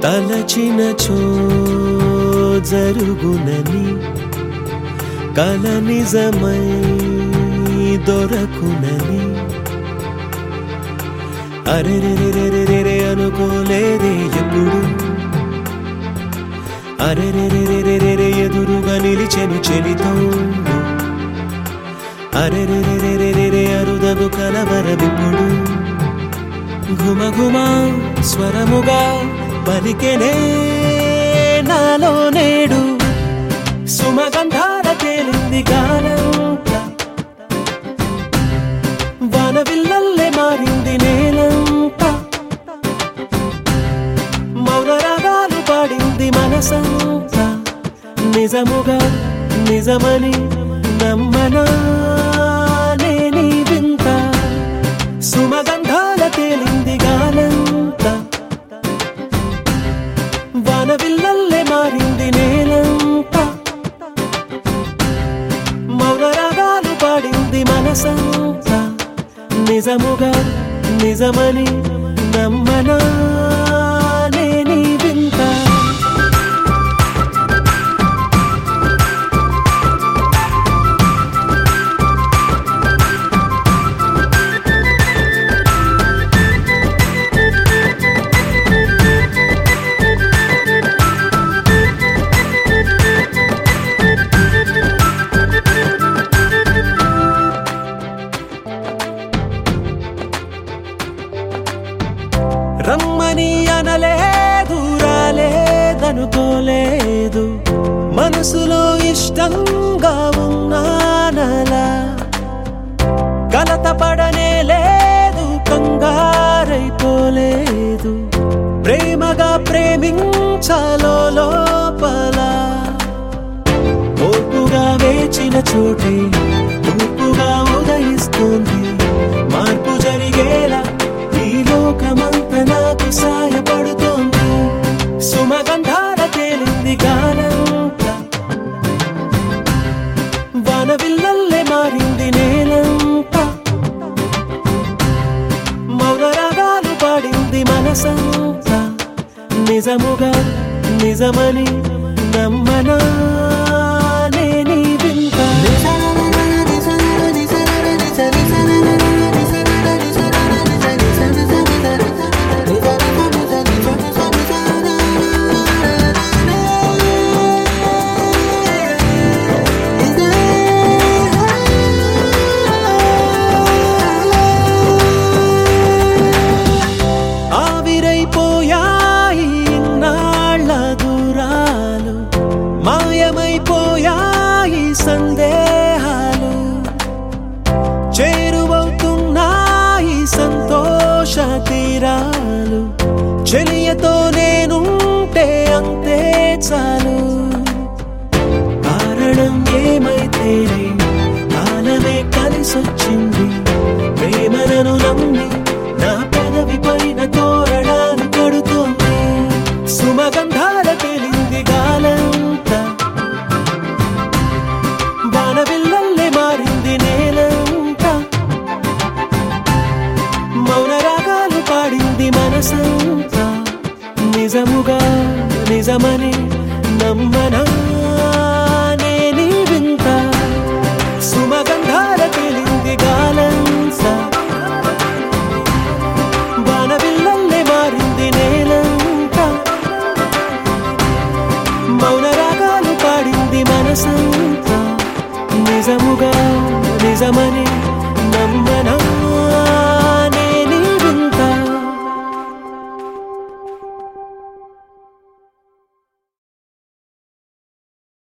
తలచినచో జరుగునని కల నిజమై దొరకునని అరెరెరెరెరెరె అనుకోలేదే ఎప్పుడు అరెరెరెరెరెరె ఎదురుగా నిలిచెను చెలితోడు అరెరెరెరెరెరె అరుదగు కలవరమిప్పుడు ఘుమ ఘుమ స్వరముగా పలికెనే నాలో నేడు సుమగంధాల తేలింది గానంతా వానవిల్లల్లే మారింది నేలంతా మౌన రాగాలు పాడింది మనసంతా నిజముగా నిజమని నమ్మనా నేనీ వింత సుమగంధాల తేలింది గానంతా వానవిల్లల్లే మారింది నేలంతా మౌన రాగాలు పాడింది మనసంతా నిజముగా నిజమని నమ్మనా నేనీ వింత రమ్మని అనలేదు రాలేదనుకోలేదు మనసులో ఇష్టంగా ఉన్నానలా కలత పడనే లేదు కంగారైపోలేదు ప్రేమగా ప్రేమించాలో లోపల ఓపుగా వేచిన చోటే తూర్పుగా ఉదయిస్తుంది మార్పు జరిగేలా ఈ లోకమంత నాకు సాయపడుతోంది సుమగంధాల తేలింది గానంత వానవిల్లల్లే మారింది నేలంత మౌన రాగాలు పాడింది మనసంతా నిజముగా నిజమని నమ్మనా నేనీ వింత ఆవిరైపోయాయి ఇన్నాళ్ళ దూరాలు మాయమైపోయాయి సందేహాలు చేరువవుతున్నాయి సంతోష తీరాలు చెలియతో నేనుంటే అంతే చాలు కారణం ఏమైతేనే కాలమే కలిసొచ్చింది ప్రేమలను నమ్మి నా పెదవి పైన తోరణాలు కడుతోంది సుమగంధాల తేలింది గాలంతా బాణవిల్లల్లే మారింది నేలంతా మౌన రాగాలు పాడింది మనసంతా నిజముగా నిజమని నమ్మనా నేనీ వింత సుమగంధాల తేలింది గాలంతా బాణవిల్లల్లే మారింది నేలంతా మౌన రాగాలు పాడింది మనసంతా నిజముగా నిజమని